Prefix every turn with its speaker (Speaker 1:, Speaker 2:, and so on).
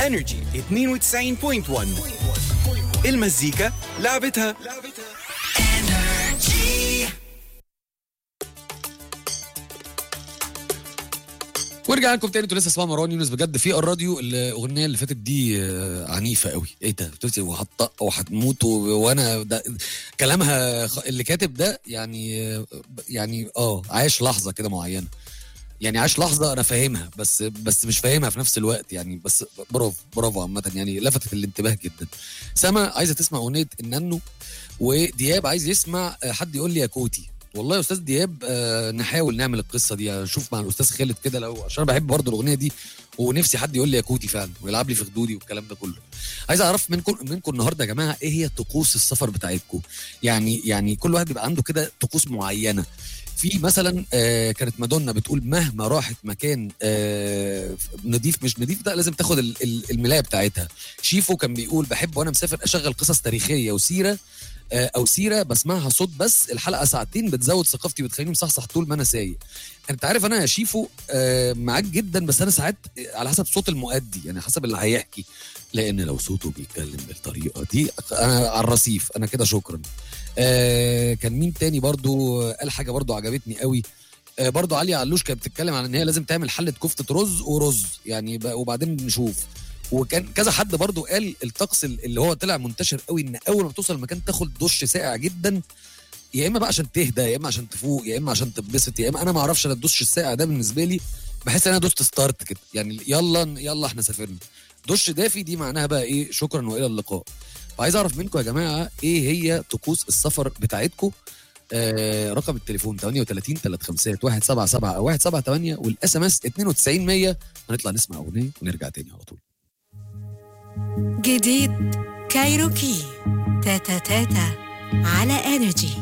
Speaker 1: انرجي 92.1 المزيكا لعبتها
Speaker 2: ورجع لكم تاني انتوا لسه اسمها مروان يونس بجد في الراديو الاغنيه اللي فاتت دي آه، عنيفه قوي ايه ده بتقولي وهتطق وهتموت و- وانا ده كلامها خ- اللي كاتب ده يعني آه، يعني اه عايش لحظه كده معينه يعني عاش لحظه انا فاهمها بس بس مش فاهمها في نفس الوقت يعني بس برافو برافو عامه يعني لفتت الانتباه جدا سما عايزه تسمع اغنيه النانو ودياب عايز يسمع آه، حد يقول لي يا كوتي والله يا استاذ دياب آه نحاول نعمل القصه دي اشوف مع الاستاذ خالد كده لو عشان انا بحب برضه الاغنيه دي ونفسي حد يقول لي يا كوتي فعلا ويلعب لي في خدودي والكلام ده كله عايز اعرف منكم منكم النهارده يا جماعه ايه هي طقوس السفر بتاعتكم يعني يعني كل واحد بيبقى عنده كده طقوس معينه في مثلا آه كانت مادونا بتقول مهما راحت مكان آه نضيف مش نضيف ده لازم تاخد ال- ال- الملايه بتاعتها شيفو كان بيقول بحب وانا مسافر اشغل قصص تاريخيه وسيره آه، او سيره بسمعها صوت بس الحلقه ساعتين بتزود ثقافتي وبتخليني مصحصح طول ما انا سايق انت عارف انا يا شيفو آه، معاك جدا بس انا ساعات على حسب صوت المؤدي يعني حسب اللي هيحكي لان لو صوته بيتكلم بالطريقه دي انا على الرصيف انا كده شكرا آه، كان مين تاني برضو قال حاجه برضو عجبتني قوي آه، برضو علي علوش كانت بتتكلم عن ان هي لازم تعمل حله كفته رز ورز يعني ب- وبعدين نشوف وكان كذا حد برضو قال الطقس اللي هو طلع منتشر قوي ان اول ما توصل المكان تاخد دش ساقع جدا يا اما بقى عشان تهدى يا اما عشان تفوق يا اما عشان تتبسط يا اما انا ما اعرفش انا الدش الساقع ده بالنسبه لي بحس ان انا دوست ستارت كده يعني يلا يلا احنا سافرنا دش دافي دي معناها بقى ايه شكرا والى اللقاء فعايز اعرف منكم يا جماعه ايه هي طقوس السفر بتاعتكم آه رقم التليفون 38 35 177 او 178 والاس ام اس 92 100 هنطلع نسمع اغنيه ونرجع تاني على طول
Speaker 3: جديد كايروكي تاتا تاتا على انرجي